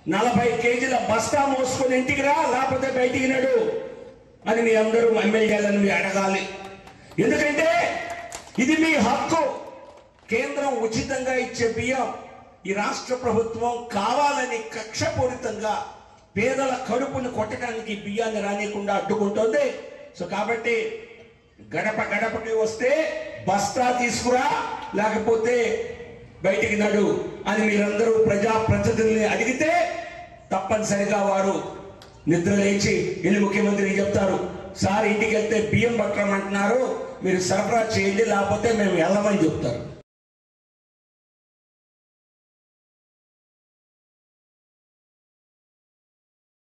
నలభై కేజీల బస్తా మోసుకొని ఇంటికి రా లేకపోతే బయటికి నడు అని మీ అందరూ ఎమ్మెల్యేలను మీరు అడగాలి ఎందుకంటే ఇది మీ హక్కు కేంద్రం ఉచితంగా ఇచ్చే బియ్యం ఈ రాష్ట్ర ప్రభుత్వం కావాలని కక్షపూరితంగా పేదల కడుపును కొట్టడానికి ఈ బియ్యాన్ని రానియకుండా అడ్డుకుంటోంది సో కాబట్టి గడప గడపకి వస్తే బస్తా తీసుకురా లేకపోతే బయటికి నడు అని మీరందరూ ప్రజా ప్రతినిధుల్ని అడిగితే తప్పనిసరిగా వారు నిద్ర లేచి వెళ్ళి ముఖ్యమంత్రికి చెప్తారు సార్ ఇంటికి వెళ్తే బియ్యం పట్టమంటున్నారు మీరు సరఫరా చేయండి లేకపోతే మేము వెళ్ళమని చెప్తారు